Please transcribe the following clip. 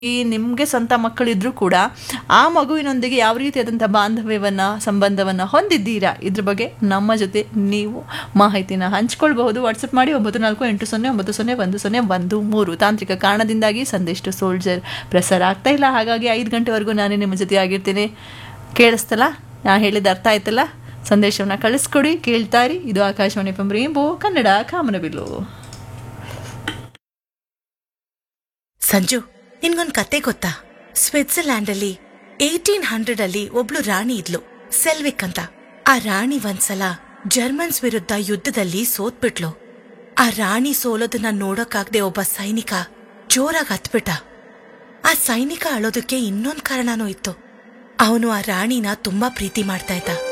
ಈ ನಿಮಗೆ ಸ್ವಂತ ಮಕ್ಕಳಿದ್ರೂ ಕೂಡ ಆ ಮಗುವಿನೊಂದಿಗೆ ಯಾವ ರೀತಿಯಾದಂಥ ಬಾಂಧವ್ಯವನ್ನು ಸಂಬಂಧವನ್ನು ಹೊಂದಿದ್ದೀರಾ ಇದ್ರ ಬಗ್ಗೆ ನಮ್ಮ ಜೊತೆ ನೀವು ಮಾಹಿತಿನ ಹಂಚ್ಕೊಳ್ಬಹುದು ವಾಟ್ಸಪ್ ಮಾಡಿ ಒಂಬತ್ತು ನಾಲ್ಕು ಎಂಟು ಸೊನ್ನೆ ಒಂಬತ್ತು ಸೊನ್ನೆ ಒಂದು ಸೊನ್ನೆ ಒಂದು ಮೂರು ತಾಂತ್ರಿಕ ಕಾರಣದಿಂದಾಗಿ ಸಂದೇಶ ಸೋಲ್ಜರ್ ಪ್ರಸಾರ ಆಗ್ತಾ ಇಲ್ಲ ಹಾಗಾಗಿ ಐದು ಗಂಟೆವರೆಗೂ ನಾನೇ ನಿಮ್ಮ ಜೊತೆ ಆಗಿರ್ತೀನಿ ಕೇಳಿಸ್ತಲ್ಲ ನಾ ಹೇಳಿದ ಅರ್ಥ ಆಯ್ತಲ್ಲ ಸಂದೇಶವನ್ನು ಕಳಿಸ್ಕೊಡಿ ಕೇಳ್ತಾರಿ ಇದು ಆಕಾಶವಾಣಿ ಪಂ ರೇಂಬೋ ಕನ್ನಡ ಕಾಮನಬಿಲ್ಲು ಸಂಜು ನಿನ್ಗೊಂದ್ ಕತೆ ಗೊತ್ತಾ ಸ್ವಿಟ್ಜರ್ಲ್ಯಾಂಡ್ ಅಲ್ಲಿ ಏಟೀನ್ ಹಂಡ್ರೆಡ್ ಅಲ್ಲಿ ಒಬ್ಳು ರಾಣಿ ಇದ್ಲು ಸೆಲ್ವಿಕ್ ಅಂತ ಆ ರಾಣಿ ಒಂದ್ಸಲ ಜರ್ಮನ್ಸ್ ವಿರುದ್ಧ ಯುದ್ಧದಲ್ಲಿ ಸೋತ್ಬಿಟ್ಲು ಆ ರಾಣಿ ಸೋಲೋದನ್ನ ನೋಡೋಕಾಗ್ದೆ ಒಬ್ಬ ಸೈನಿಕ ಜೋರಾಗಿ ಹತ್ಬಿಟ್ಟ ಆ ಸೈನಿಕ ಅಳೋದಕ್ಕೆ ಇನ್ನೊಂದ್ ಕಾರಣನೂ ಇತ್ತು ಅವನು ಆ ರಾಣಿನ ತುಂಬಾ ಪ್ರೀತಿ ಮಾಡ್ತಾ ಇದ್ದ